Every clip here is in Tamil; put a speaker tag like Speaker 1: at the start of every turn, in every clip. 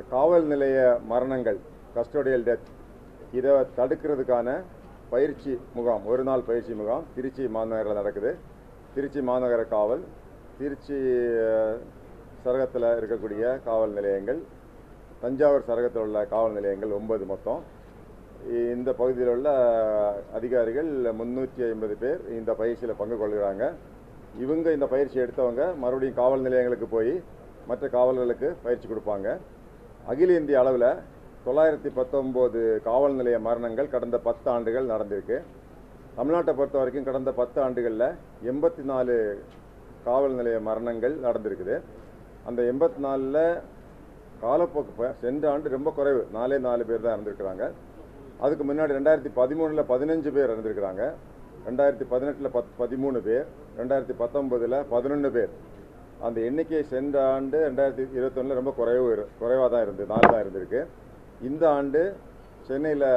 Speaker 1: காவல் நிலைய மரணங்கள் கஸ்டோடியல் டெத் இதை தடுக்கிறதுக்கான பயிற்சி முகாம் ஒரு நாள் பயிற்சி முகாம் திருச்சி மாநகரில் நடக்குது திருச்சி மாநகர காவல் திருச்சி சரகத்தில் இருக்கக்கூடிய காவல் நிலையங்கள் தஞ்சாவூர் சரகத்தில் உள்ள காவல் நிலையங்கள் ஒன்பது மொத்தம் இந்த பகுதியில் உள்ள அதிகாரிகள் முந்நூற்றி ஐம்பது பேர் இந்த பயிற்சியில் பங்கு கொள்கிறாங்க இவங்க இந்த பயிற்சி எடுத்தவங்க மறுபடியும் காவல் நிலையங்களுக்கு போய் மற்ற காவலர்களுக்கு பயிற்சி கொடுப்பாங்க அகில இந்திய அளவில் தொள்ளாயிரத்தி பத்தொம்போது காவல் நிலைய மரணங்கள் கடந்த பத்து ஆண்டுகள் நடந்திருக்கு தமிழ்நாட்டை பொறுத்த வரைக்கும் கடந்த பத்து ஆண்டுகளில் எண்பத்தி நாலு காவல் நிலைய மரணங்கள் நடந்திருக்குது அந்த எண்பத்தி நாலில் காலப்போக்கு ப- சென்ற ஆண்டு ரொம்ப குறைவு நாலே நாலு பேர் தான் இறந்துருக்குறாங்க அதுக்கு முன்னாடி ரெண்டாயிரத்தி பதிமூணில் பதினஞ்சு பேர் இறந்துருக்குறாங்க ரெண்டாயிரத்தி பதினெட்டில் பத் பதிமூணு பேர் ரெண்டாயிரத்தி பத்தொம்போதில் பதினொன்று பேர் அந்த எண்ணிக்கை சென்ற ஆண்டு ரெண்டாயிரத்தி இருபத்தொன்னில் ரொம்ப குறைவு குறைவாக தான் இருந்தது நாலு தான் இருந்திருக்கு இந்த ஆண்டு சென்னையில்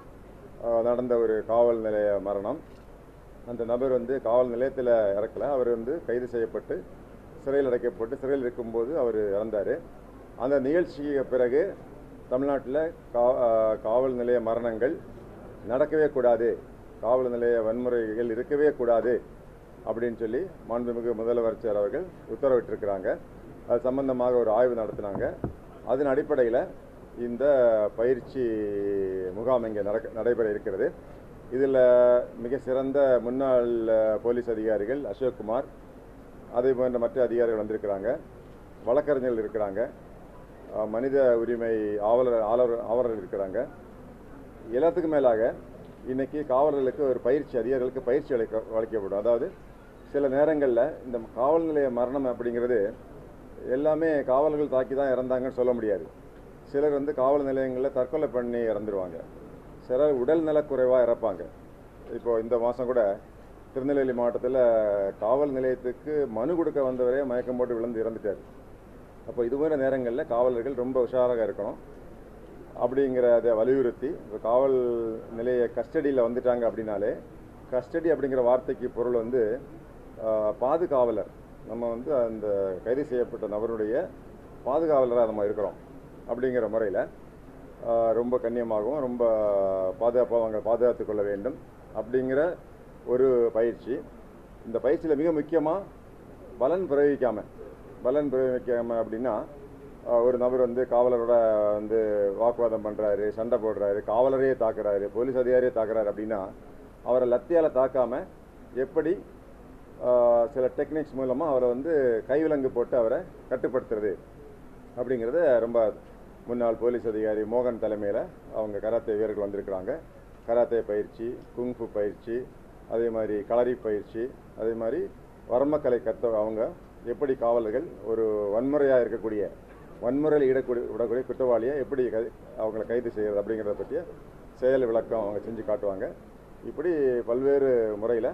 Speaker 1: நடந்த ஒரு காவல் நிலைய மரணம் அந்த நபர் வந்து காவல் நிலையத்தில் இறக்கல அவர் வந்து கைது செய்யப்பட்டு சிறையில் அடைக்கப்பட்டு சிறையில் இருக்கும்போது அவர் இறந்தார் அந்த நிகழ்ச்சிக்கு பிறகு தமிழ்நாட்டில் கா ஆஹ் காவல் நிலைய மரணங்கள் நடக்கவே கூடாது காவல் நிலைய வன்முறைகள் இருக்கவே கூடாது அப்படின்னு சொல்லி மாண்புமிகு முதலமைச்சர் அவர்கள் உத்தரவிட்டிருக்கிறாங்க அது சம்பந்தமாக ஒரு ஆய்வு நடத்தினாங்க அதன் அடிப்படையில் இந்த பயிற்சி முகாம் இங்கே நடக்க நடைபெற இருக்கிறது இதில் மிக சிறந்த முன்னாள் அஹ், போலீஸ் அதிகாரிகள் அசோக்குமார் அதே போன்ற மற்ற அதிகாரிகள் வந்திருக்கிறாங்க வழக்கறிஞர்கள் இருக்கிறாங்க அஹ், மனித உரிமை ஆவலர் ஆளர் ஆவலர் இருக்கிறாங்க எல்லாத்துக்கும் மேலாக இன்னைக்கு காவலர்களுக்கு ஒரு பயிற்சி அதிகாரிகளுக்கு பயிற்சி அளிக்க அளிக்கப்படும் அதாவது சில நேரங்களில் இந்த காவல் நிலைய மரணம் அப்படிங்கிறது எல்லாமே காவலர்கள் தாக்கி தான் இறந்தாங்கன்னு சொல்ல முடியாது சிலர் வந்து காவல் நிலையங்களில் தற்கொலை பண்ணி இறந்துருவாங்க சிலர் உடல் நலக்குறைவாக இறப்பாங்க இப்போ இந்த மாதம் கூட திருநெல்வேலி மாவட்டத்தில் காவல் நிலையத்துக்கு மனு கொடுக்க வந்தவரே மயக்கம் போட்டு விழுந்து இறந்துட்டார் அப்போ இது மாதிரி நேரங்களில் காவலர்கள் ரொம்ப உஷாராக இருக்கணும் அப்படிங்கிறத வலியுறுத்தி இப்போ காவல் நிலைய கஸ்டடியில் வந்துட்டாங்க அப்படின்னாலே கஸ்டடி அப்படிங்கிற வார்த்தைக்கு பொருள் வந்து ஆஹ், பாதுகாவலர் நம்ம வந்து அந்த கைது செய்யப்பட்ட நபருடைய பாதுகாவலராக நம்ம இருக்கிறோம் அப்படிங்கிற முறையில் ரொம்ப கண்ணியமாகவும் ரொம்ப பாதுகாப்பாக அவங்க பாதுகாத்து கொள்ள வேண்டும் அப்படிங்கிற ஒரு பயிற்சி இந்த பயிற்சியில் மிக முக்கியமாக பலன் பிரயோகிக்காம பலன் பிரயோகிக்காம அப்படின்னா அஹ், ஒரு நபர் வந்து காவலரோட வந்து வாக்குவாதம் பண்ணுறாரு சண்டை போடுறாரு காவலரையே தாக்குறாரு போலீஸ் அதிகாரியே தாக்குறாரு அப்படின்னா அவரை லத்தியால் தாக்காம எப்படி அஹ், சில டெக்னிக்ஸ் மூலமாக அவரை வந்து கைவிலங்கு போட்டு அவரை கட்டுப்படுத்துறது அப்படிங்கிறத ரொம்ப முன்னாள் போலீஸ் அதிகாரி மோகன் தலைமையில் அவங்க கராத்தே வீரர்கள் வந்திருக்கிறாங்க கராத்தே பயிற்சி குங்ஃபு பயிற்சி அதே மாதிரி களரி பயிற்சி அதே மாதிரி வர்மக்கலை கத்த அவங்க எப்படி காவலர்கள் ஒரு வன்முறையாக இருக்கக்கூடிய வன்முறையில் ஈடக்கூடிய விடக்கூடிய குற்றவாளியை எப்படி கை அவங்களை கைது செய்கிறது அப்படிங்கிறத பற்றிய செயல் விளக்கம் அவங்க செஞ்சு காட்டுவாங்க இப்படி பல்வேறு முறையில்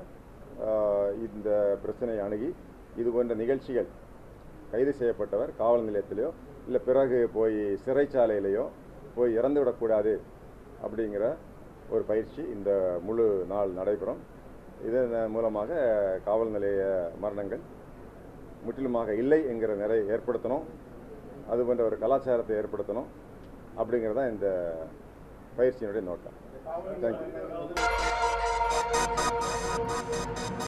Speaker 1: இந்த பிரச்சனையை அணுகி இது போன்ற நிகழ்ச்சிகள் கைது செய்யப்பட்டவர் காவல் நிலையத்திலேயோ இல்லை பிறகு போய் சிறைச்சாலையிலேயோ போய் இறந்து விடக்கூடாது அப்படிங்கிற ஒரு பயிற்சி இந்த முழு நாள் நடைபெறும் இதன் மூலமாக காவல் நிலைய மரணங்கள் முற்றிலுமாக இல்லை என்கிற நிலை ஏற்படுத்தணும் அது போன்ற ஒரு கலாச்சாரத்தை ஏற்படுத்தணும் அப்படிங்கிறது தான் இந்த பயிற்சியினுடைய நோக்கம் தேங்க்யூ